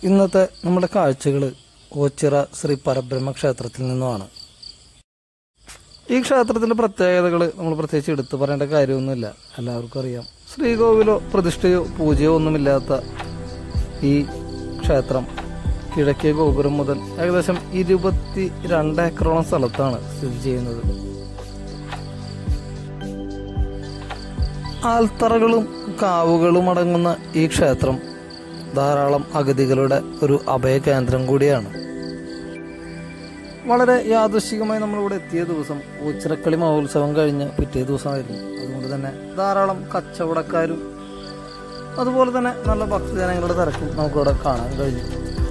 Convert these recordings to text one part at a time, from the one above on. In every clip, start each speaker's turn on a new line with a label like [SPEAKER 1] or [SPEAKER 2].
[SPEAKER 1] ഇന്നത്തെ നമ്മുടെ കാഴ്ചകൾ ഓച്ചിറ ശ്രീ പരബ്രഹ്മ ക്ഷേത്രത്തിൽ നിന്നുമാണ് ഈ ക്ഷേത്രത്തിലെ പ്രത്യേകതകൾ നമ്മൾ പ്രത്യേകിച്ച് എടുത്തു പറയേണ്ട കാര്യമൊന്നുമില്ല എല്ലാവർക്കും അറിയാം ശ്രീകോവിലോ പ്രതിഷ്ഠയോ പൂജയോ ഒന്നുമില്ലാത്ത ഈ ക്ഷേത്രം കിഴക്കേ ഗോപുരം മുതൽ ഏകദേശം ഇരുപത്തി രണ്ട് ഏക്കറോളം സ്ഥലത്താണ് സ്ഥിതി ചെയ്യുന്നത് ആൽത്തറകളും കാവുകളും അടങ്ങുന്ന ഈ ക്ഷേത്രം ധാരാളം അഗതികളുടെ ഒരു അഭയ കേന്ദ്രം കൂടിയാണ് വളരെ യാദൃശികമായി നമ്മളിവിടെ എത്തിയ ദിവസം ഊച്ചിറക്കളി മഹോത്സവം കഴിഞ്ഞ് പിറ്റേ ദിവസമായിരുന്നു അതുകൊണ്ട് തന്നെ ധാരാളം കച്ചവടക്കാരും അതുപോലെ തന്നെ നല്ല ഭക്തജനങ്ങളുടെ തിരക്കും നമുക്കിവിടെ കാണാൻ കഴിഞ്ഞു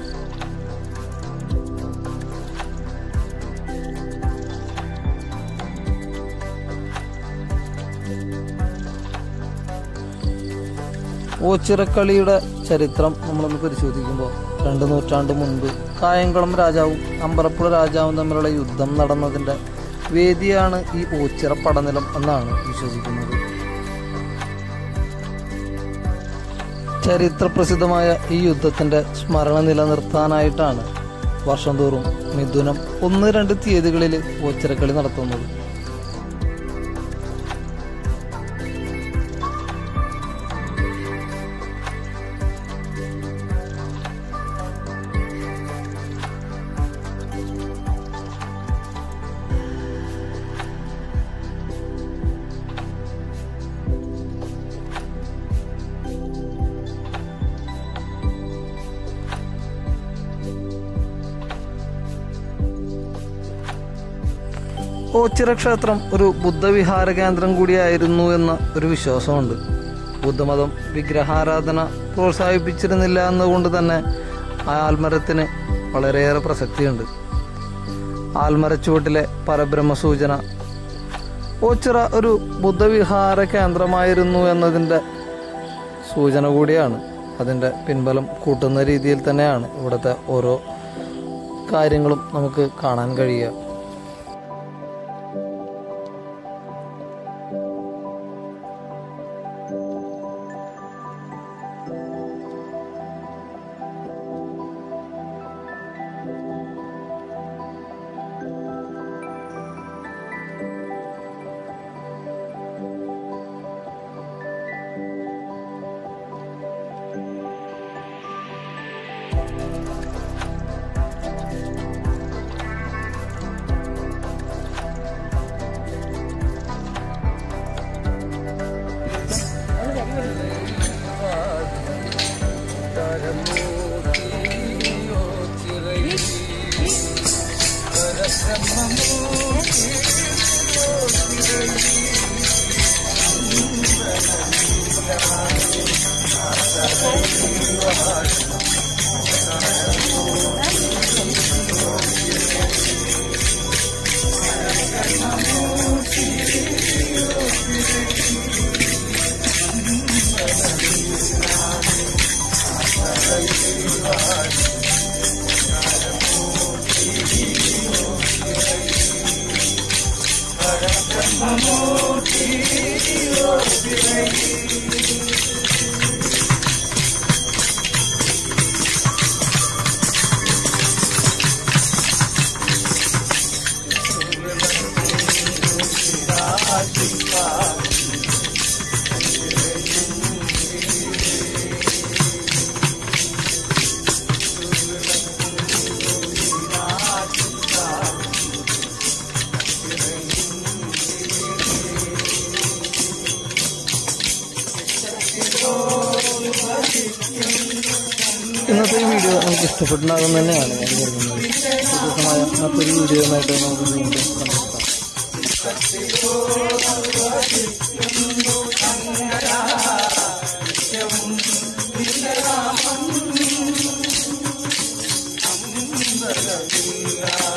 [SPEAKER 1] ഓച്ചിറക്കളിയുടെ ചരിത്രം നമ്മളൊന്ന് പരിശോധിക്കുമ്പോൾ രണ്ട് നൂറ്റാണ്ട് മുൻപ് കായംകുളം രാജാവും അമ്പലപ്പുഴ രാജാവും തമ്മിലുള്ള യുദ്ധം നടന്നതിന്റെ വേദിയാണ് ഈ ഓച്ചിറ പടനിലം എന്നാണ് വിശ്വസിക്കുന്നത് ചരിത്ര പ്രസിദ്ധമായ ഈ യുദ്ധത്തിന്റെ സ്മരണ നിലനിർത്താനായിട്ടാണ് വർഷം തോറും മിഥുനം ഒന്ന് രണ്ട് തീയതികളിൽ ഓച്ചിറക്കളി നടത്തുന്നത് ഓച്ചിറ ക്ഷേത്രം ഒരു ബുദ്ധവിഹാര കേന്ദ്രം കൂടിയായിരുന്നു എന്ന ഒരു വിശ്വാസമുണ്ട് ബുദ്ധമതം വിഗ്രഹാരാധന പ്രോത്സാഹിപ്പിച്ചിരുന്നില്ല എന്നുകൊണ്ട് തന്നെ ആ ആൽമരത്തിന് വളരെയേറെ പ്രസക്തിയുണ്ട് ആൽമരച്ചുവട്ടിലെ പരബ്രഹ്മ സൂചന ഓച്ചിറ ഒരു ബുദ്ധവിഹാര കേന്ദ്രമായിരുന്നു എന്നതിൻ്റെ സൂചന കൂടിയാണ് അതിൻ്റെ പിൻബലം കൂട്ടുന്ന രീതിയിൽ തന്നെയാണ് ഇവിടുത്തെ ഓരോ കാര്യങ്ങളും നമുക്ക് കാണാൻ കഴിയുക ഇന്നത്തെ ഈ വീഡിയോ നമുക്ക് ഇഷ്ടപ്പെട്ടുണ്ടാകും തന്നെയാണ് ഞാൻ കരുതുന്നത് വ്യത്യസ്തമായ മറ്റൊരു വീഡിയോയുമായിട്ട് നമുക്ക് വീണ്ടും കണ്ടെത്താം
[SPEAKER 2] ില്ല